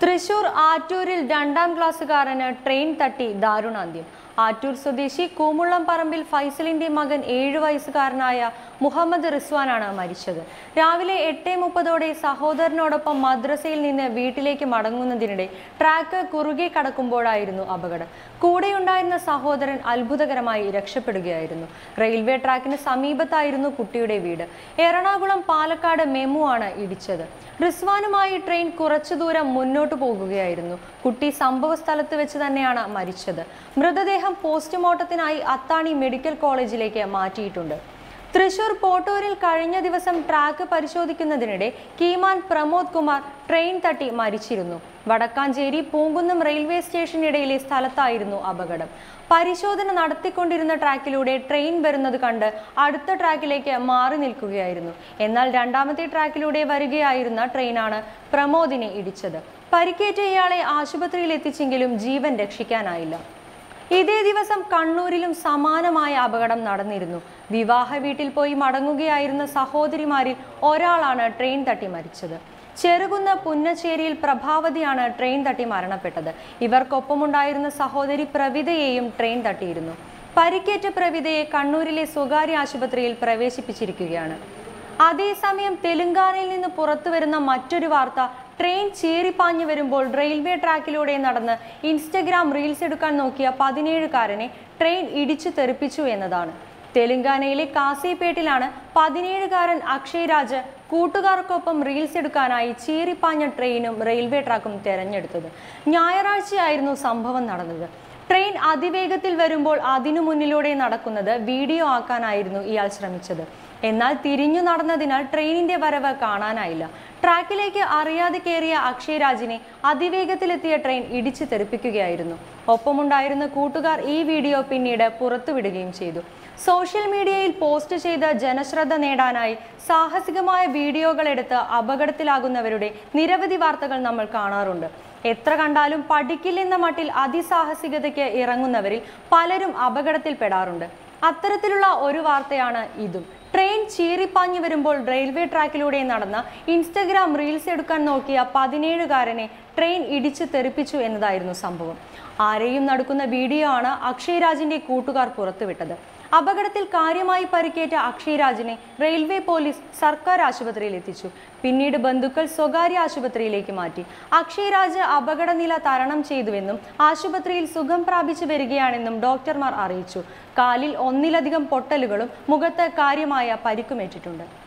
തൃശൂർ ആറ്റൂരിൽ രണ്ടാം ക്ലാസ്സുകാരന് ട്രെയിൻ തട്ടി ദാരുണാന്ത്യം ആറ്റൂർ സ്വദേശി കൂമുള്ളം പറമ്പിൽ ഫൈസലിന്റെ മകൻ ഏഴു വയസ്സുകാരനായ മുഹമ്മദ് റിസ്വാനാണ് മരിച്ചത് രാവിലെ എട്ട് മുപ്പതോടെ സഹോദരനോടൊപ്പം മദ്രസയിൽ നിന്ന് വീട്ടിലേക്ക് മടങ്ങുന്നതിനിടെ ട്രാക്ക് കുറുകെ കടക്കുമ്പോഴായിരുന്നു അപകടം കൂടെയുണ്ടായിരുന്ന സഹോദരൻ അത്ഭുതകരമായി രക്ഷപ്പെടുകയായിരുന്നു റെയിൽവേ ട്രാക്കിന് സമീപത്തായിരുന്നു കുട്ടിയുടെ വീട് എറണാകുളം പാലക്കാട് മെമു ആണ് ഇടിച്ചത് റിസ്വാനുമായി ട്രെയിൻ കുറച്ചു ദൂരം മുന്നോട്ട് പോകുകയായിരുന്നു കുട്ടി സംഭവ സ്ഥലത്ത് വെച്ച് തന്നെയാണ് മരിച്ചത് മൃതദേഹം പോസ്റ്റ്മോർട്ടത്തിനായി അത്താണി മെഡിക്കൽ കോളേജിലേക്ക് മാറ്റിയിട്ടുണ്ട് തൃശൂർ പോട്ടൂരിൽ കഴിഞ്ഞ ദിവസം ട്രാക്ക് പരിശോധിക്കുന്നതിനിടെ കീമാൻ പ്രമോദ് കുമാർ ട്രെയിൻ തട്ടി മരിച്ചിരുന്നു വടക്കാഞ്ചേരി പൂങ്കുന്നം റെയിൽവേ സ്റ്റേഷനിടയിലെ സ്ഥലത്തായിരുന്നു അപകടം പരിശോധന നടത്തിക്കൊണ്ടിരുന്ന ട്രാക്കിലൂടെ ട്രെയിൻ വരുന്നത് കണ്ട് അടുത്ത ട്രാക്കിലേക്ക് മാറി നിൽക്കുകയായിരുന്നു എന്നാൽ രണ്ടാമത്തെ ട്രാക്കിലൂടെ വരികയായിരുന്ന ട്രെയിനാണ് പ്രമോദിനെ ഇടിച്ചത് പരിക്കേറ്റ ഇയാളെ ആശുപത്രിയിൽ എത്തിച്ചെങ്കിലും ജീവൻ രക്ഷിക്കാനായില്ല ഇതേ ദിവസം കണ്ണൂരിലും സമാനമായ അപകടം നടന്നിരുന്നു വിവാഹ വീട്ടിൽ പോയി മടങ്ങുകയായിരുന്ന സഹോദരിമാരിൽ ഒരാളാണ് ട്രെയിൻ തട്ടി മരിച്ചത് ചെറുകുന്ന് പുന്നച്ചേരിയിൽ പ്രഭാവതിയാണ് ട്രെയിൻ തട്ടി മരണപ്പെട്ടത് ഇവർക്കൊപ്പമുണ്ടായിരുന്ന സഹോദരി പ്രവിതയെയും ട്രെയിൻ തട്ടിയിരുന്നു പരിക്കേറ്റ പ്രവിതയെ കണ്ണൂരിലെ സ്വകാര്യ ആശുപത്രിയിൽ പ്രവേശിപ്പിച്ചിരിക്കുകയാണ് അതേസമയം തെലുങ്കാനയിൽ നിന്ന് പുറത്തു വരുന്ന മറ്റൊരു വാർത്ത ട്രെയിൻ ചീറിപ്പാഞ്ഞു വരുമ്പോൾ റെയിൽവേ ട്രാക്കിലൂടെ നടന്ന് ഇൻസ്റ്റഗ്രാം റീൽസ് എടുക്കാൻ നോക്കിയ പതിനേഴുകാരനെ ട്രെയിൻ ഇടിച്ചു തെറിപ്പിച്ചു എന്നതാണ് തെലുങ്കാനയിലെ കാസിപ്പേട്ടിലാണ് പതിനേഴുകാരൻ അക്ഷയ് രാജ് കൂട്ടുകാർക്കൊപ്പം റീൽസ് എടുക്കാനായി ചീറിപ്പാഞ്ഞ ട്രെയിനും റെയിൽവേ ട്രാക്കും തെരഞ്ഞെടുത്തത് ഞായറാഴ്ചയായിരുന്നു സംഭവം നടന്നത് ട്രെയിൻ അതിവേഗത്തിൽ വരുമ്പോൾ അതിനു മുന്നിലൂടെ നടക്കുന്നത് വീഡിയോ ആക്കാനായിരുന്നു ഇയാൾ ശ്രമിച്ചത് എന്നാൽ തിരിഞ്ഞു നടന്നതിനാൽ ട്രെയിനിന്റെ വരവ് കാണാനായില്ല ട്രാക്കിലേക്ക് അറിയാതെ കയറിയ അക്ഷയ് രാജിനെ അതിവേഗത്തിലെത്തിയ ട്രെയിൻ ഇടിച്ചു തെറിപ്പിക്കുകയായിരുന്നു ഒപ്പമുണ്ടായിരുന്ന കൂട്ടുകാർ ഈ വീഡിയോ പിന്നീട് പുറത്തുവിടുകയും ചെയ്തു സോഷ്യൽ മീഡിയയിൽ പോസ്റ്റ് ചെയ്ത് ജനശ്രദ്ധ നേടാനായി സാഹസികമായ വീഡിയോകൾ എടുത്ത് അപകടത്തിലാകുന്നവരുടെ നിരവധി വാർത്തകൾ നമ്മൾ കാണാറുണ്ട് എത്ര കണ്ടാലും പഠിക്കില്ലെന്ന മട്ടിൽ അതിസാഹസികതയ്ക്ക് ഇറങ്ങുന്നവരിൽ പലരും അപകടത്തിൽപ്പെടാറുണ്ട് അത്തരത്തിലുള്ള ഒരു വാർത്തയാണ് ഇതും ട്രെയിൻ ചീറിപ്പാഞ്ഞു വരുമ്പോൾ റെയിൽവേ ട്രാക്കിലൂടെ നടന്ന ഇൻസ്റ്റഗ്രാം റീൽസ് എടുക്കാൻ നോക്കിയ പതിനേഴുകാരനെ ട്രെയിൻ ഇടിച്ചു തെറിപ്പിച്ചു എന്നതായിരുന്നു സംഭവം ആരെയും നടക്കുന്ന വീഡിയോ ആണ് അക്ഷയ് രാജിന്റെ കൂട്ടുകാർ പുറത്തുവിട്ടത് അപകടത്തിൽ കാര്യമായി പരിക്കേറ്റ അക്ഷയ് രാജിനെ റെയിൽവേ പോലീസ് സർക്കാർ ആശുപത്രിയിൽ എത്തിച്ചു പിന്നീട് ബന്ധുക്കൾ സ്വകാര്യ ആശുപത്രിയിലേക്ക് മാറ്റി അക്ഷയ് രാജ് അപകടനില തരണം ചെയ്തുവെന്നും ആശുപത്രിയിൽ സുഖം പ്രാപിച്ചു വരികയാണെന്നും ഡോക്ടർമാർ അറിയിച്ചു കാലിൽ ഒന്നിലധികം പൊട്ടലുകളും മുഖത്ത് കാര്യമായ പരിക്കുമേറ്റിട്ടുണ്ട്